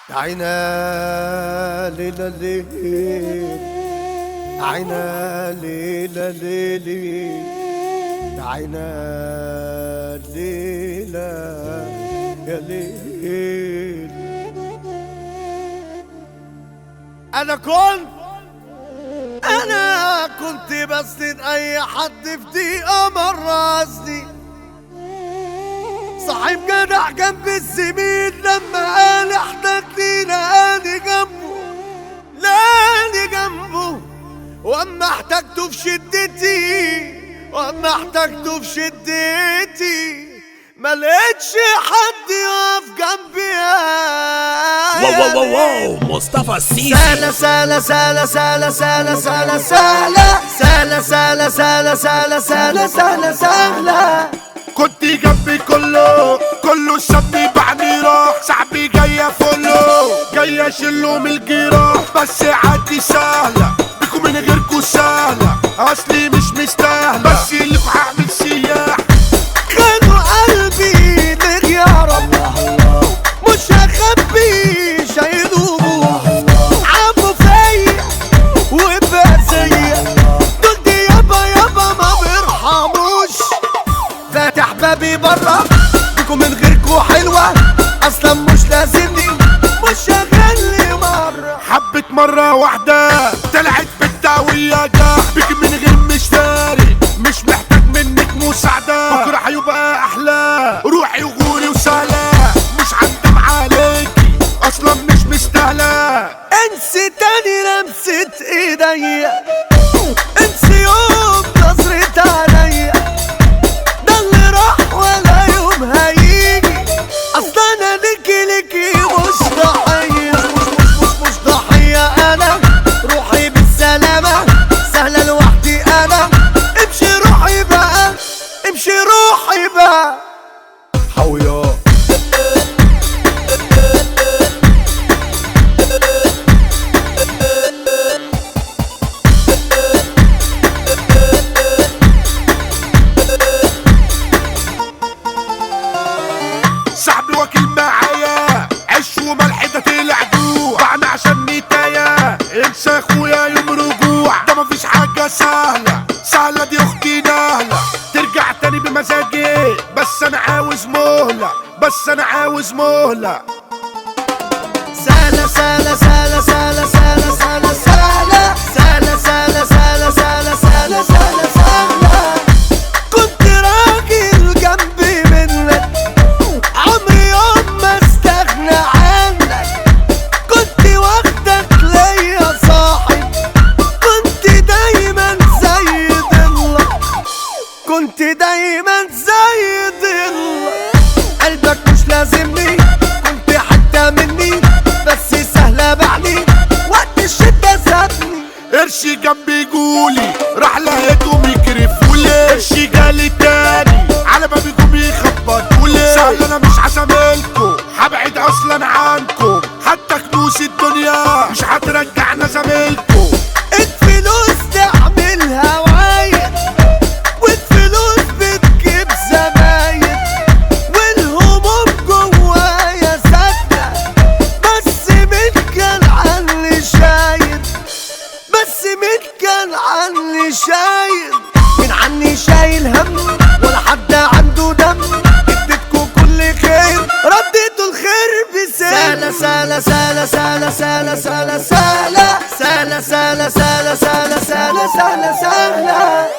عينا ليلة ليل عينا ليلة ليلي عينا ليلة يا ليل أنا كنت أنا كنت بسند أي حد في دقيقة مرة قصدي صاحب جدع جنب الزميل لما قال احتجني لقاني جنبه لقاني جنبه واما احتجته في شدتي واما احتجته في شدتي ما لقيتش حد يقف جنبي واو واو واو واو مصطفى السيسي سالة سالة سالة سالة سالة سالة سالة سالة سالة سالة سالة سالة سالة سالة كنت جنبي كله كله شاب بعدي راح صاحبي جاي فله جاي اشيله من الجراح بس عادي سهلة بيكو من غيركو سهلة اصلي مش مستاهلة بس لكو هعمل سياح خدوا قلبي لك يا رب مش هخبي شايلوه عمو فيا وبقى زيا دول دي يابا يابا ما بيرحموش فاتح بابي برا بيكم من غيركو حلوة اصلا مش لازمني مش هغني مرة حبت مرة واحدة طلعت بالتاوية جاح بيك من غير مشتري مش محتاج منك مساعدة بكرة هيبقى أحلى روحي وغوري وسهلة مش هندم عليكي أصلا مش مستاهلة انسي تاني لمسة ايديا انسي يوم نظرة عليا ده اللي راح ولا يوم هيجي اصلا انا ليكي ليكي مش ضحية مش مش مش مش ضحية انا روحي بالسلامة سهلة لوحدي انا امشي روحي بقى امشي روحي بقى حويا صاحبي واكل معايا عش وملح ده طلع جوع بعنا عشان نتايا انسى اخويا يوم رجوع ده مفيش حاجة سهلة سهلة دي اختي نهلة ترجع تاني بمزاجي بس انا عاوز مهلة بس انا عاوز مهلة سالة سالة سالة سالة سالة سالة سالة سالة سالة سالة سالة سالة سالة سالة كنت راجل جنبي منك عمري يوم ما استغنى عنك كنت واخدك ليا صاحب كنت دايما زي ضلك كنت دايما زي ضلك قلبك مش لازمني كنت حتى مني بس سهلة بعدي وقت الشدة زادني قرشي جنبي جولي راح لقيتهم يكرفولي قرشي جالي تاني على ما بيجوا يخبطولي سهل انا مش هساملكوا هبعد اصلا عنكم حتى كنوز الدنيا مش هترجعنا زميلكوا الفلوس تعملها وعايد والفلوس بتجيب زباين والهموم جوايا ساكنة بس مين كان عني شايل بس مين كان عني شايل مين عني شايل هم ولا حد عنده دم اديتكوا كل خير رديتوا الخير بسالة سالة سالة سالة سالة سالة سالة سالة سالة سالة سالة سالة سالة سالة